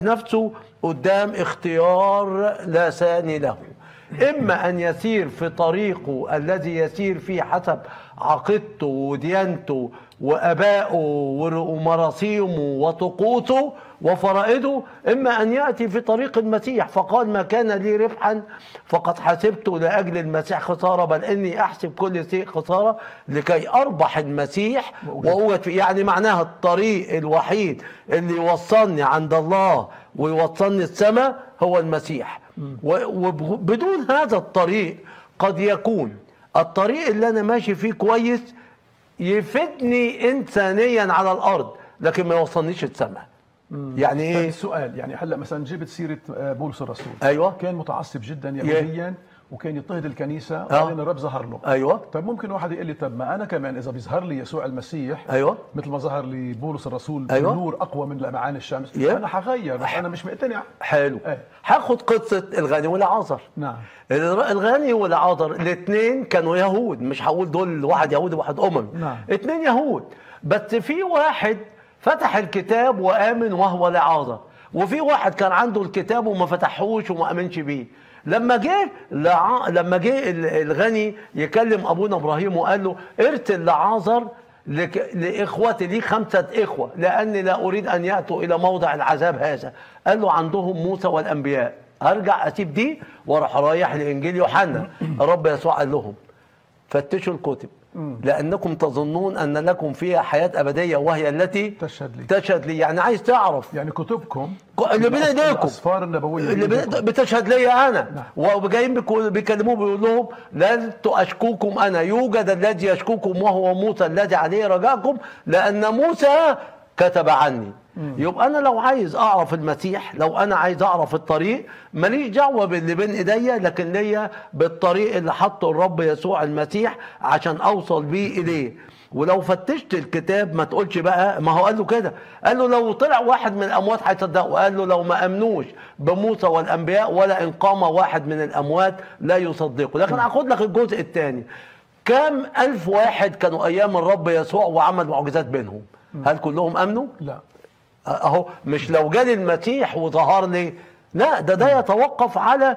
نفسه قدام اختيار لا ثاني له إما أن يسير في طريقه الذي يسير فيه حسب عقيدته وديانته وأبائه ور- ومراسيمه وطقوسه وفرائضه إما أن يأتي في طريق المسيح فقال ما كان لي ربحا فقد حسبته لأجل المسيح خسارة بل إني أحسب كل شيء خسارة لكي أربح المسيح وأوجد فيه يعني معناها الطريق الوحيد اللي يوصلني عند الله ويوصلني السماء هو المسيح وبدون هذا الطريق قد يكون الطريق اللي أنا ماشي فيه كويس يفيدني إنسانيا على الأرض لكن ما يوصلنيش السماء يعني طيب إيه السؤال يعني هلا مثلا جبت سيره آه، بولس الرسول أيوة. كان متعصب جدا يهوديا وكان يضطهد الكنيسه آه. وبعدين الرب ظهر له أيوة طيب ممكن واحد يقول لي طب ما انا كمان اذا بيظهر لي يسوع المسيح أيوة مثل ما ظهر لي بولس الرسول أيوة. بنور اقوى من لمعان الشمس يا. انا حغير بس انا مش مقتنع حلو إيه. هاخد قصة الغني والعازر نعم الر- الغني والعازر الاثنين كانوا يهود مش هقول دول واحد يهودي وواحد اممي نعم. اثنين يهود بس في واحد فتح الكتاب وامن وهو لعازر وفي واحد كان عنده الكتاب وما فتحوش وما امنش بيه لما جه لع... لما جه ال- الغني يكلم ابونا ابراهيم وقال له ارسل لعازر لك... لاخوتي لي خمسه اخوه لاني لا اريد ان ياتوا الى موضع العذاب هذا قال له عندهم موسى والانبياء ارجع اسيب دي واروح رايح لانجيل يوحنا الرب يسوع قال لهم فتشوا الكتب لانكم تظنون ان لكم فيها حياه ابديه وهي التي تشهد لي تشهد لي يعني عايز تعرف يعني كتبكم اللي بين ايديكم الاسفار النبويه اللي بين بي- إيديكم. بتشهد لي انا وجايين بيكو- بيكلموه بيقول لهم لست اشكوكم انا يوجد الذي يشكوكم وهو موسى الذي عليه رجاكم لان موسى كتب عني يبقى انا لو عايز اعرف المسيح لو انا عايز اعرف الطريق ماليش دعوه باللي بين ايديا لكن ليا بالطريق اللي حطه الرب يسوع المسيح عشان اوصل بيه اليه ولو فتشت الكتاب ما تقولش بقى ما هو قال له كده قال له لو طلع واحد من الاموات هيصدقوا قال له لو ما امنوش بموسى والانبياء ولا ان قام واحد من الاموات لا يصدقوا لكن هاخد لك الجزء الثاني كام الف واحد كانوا ايام الرب يسوع وعمل معجزات بينهم هل كلهم امنوا لا اهو مش لو جالي المسيح وظهر لي لا ده ده يتوقف على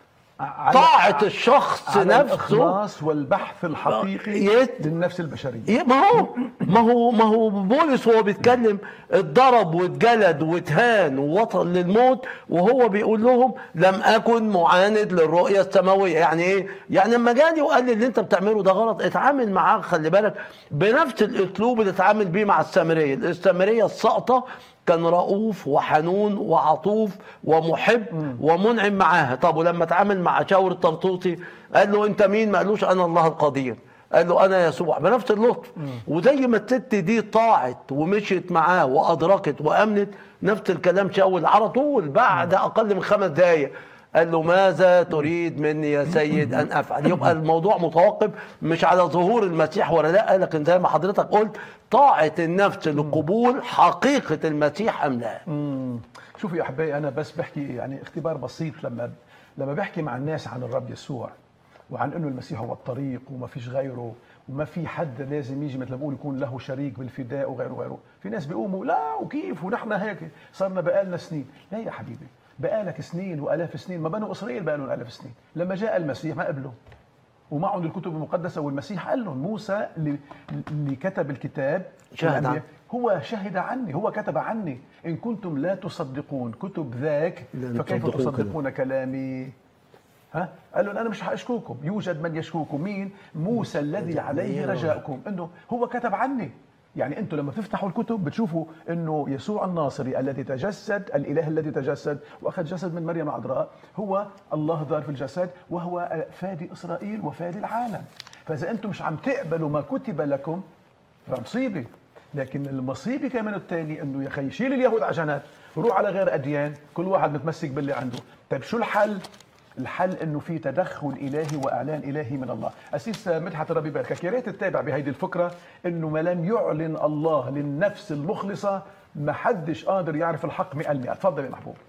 على- طاعة الشخص على نفسه الاخلاص والبحث الحقيقي يت- للنفس البشريه إيه ما هو ما هو ما هو بولس وهو بيتكلم اتضرب واتجلد واتهان ووصل للموت وهو بيقول لهم لم اكن معاند للرؤيه السماويه يعني ايه؟ يعني لما جاني وقال لي اللي انت بتعمله ده غلط اتعامل معاه خلي بالك بنفس الاسلوب اللي اتعامل بيه مع السامريه، السامريه الساقطه كان رؤوف وحنون وعطوف ومحب ومنعم معاها طب ولما اتعامل مع شاور الطرطوسي قال له انت مين ما قالوش انا الله القدير قال له انا يسوع بنفس اللطف وزي ما الست دي طاعت ومشيت معاه وادركت وامنت نفس الكلام شاول على طول بعد اقل من خمس دقائق قال له ماذا تريد مني يا سيد ان افعل يبقى الموضوع متوقف مش على ظهور المسيح ولا لا لكن زي ما حضرتك قلت طاعه النفس لقبول حقيقه المسيح ام لا مم. شوفوا يا احبائي انا بس بحكي يعني اختبار بسيط لما لما بحكي مع الناس عن الرب يسوع وعن انه المسيح هو الطريق وما فيش غيره وما في حد لازم يجي مثل ما بقول يكون له شريك بالفداء وغيره وغيره في ناس بيقوموا لا وكيف ونحن هيك صرنا بقالنا سنين لا يا حبيبي بقالك سنين والاف سنين ما بنو اسرائيل بقى لهم الاف سنين لما جاء المسيح ما قبله ومعهم الكتب المقدسه والمسيح قال لهم موسى اللي, اللي كتب الكتاب شهد والأنبياء، عنه. هو شهد عني هو كتب عني إن كنتم لا تصدقون كتب ذاك لن فكيف تصدقون تصدقون كلامي ها قال لهم انا مش هاشكوكم يوجد من يشكوكم مين موسى الذي عليه رجاؤكم انه هو كتب عني يعني انتم لما تفتحوا الكتب بتشوفوا انه يسوع الناصري الذي تجسد الاله الذي تجسد واخذ جسد من مريم العذراء هو الله ظاهر في الجسد وهو فادي اسرائيل وفادي العالم فاذا انتم مش عم تقبلوا ما كتب لكم فمصيبه لكن المصيبه كمان الثاني انه يا اخي شيل اليهود على جنب وروح على غير اديان كل واحد متمسك باللي عنده طيب شو الحل الحل انه في تدخل الهي واعلان الهي من الله اسيس مدحت الرب يباركك يا ريت تتابع بهيدي الفكره انه ما لم يعلن الله للنفس المخلصه ما حدش قادر يعرف الحق 100% تفضل يا محبوب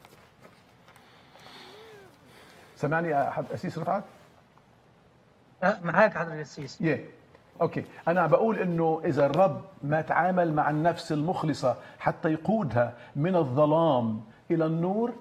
سمعني يا أحد اسيس رفعت أه، معاك حضرتك السيسي يه اوكي انا بقول انه اذا الرب ما تعامل مع النفس المخلصه حتى يقودها من الظلام الى النور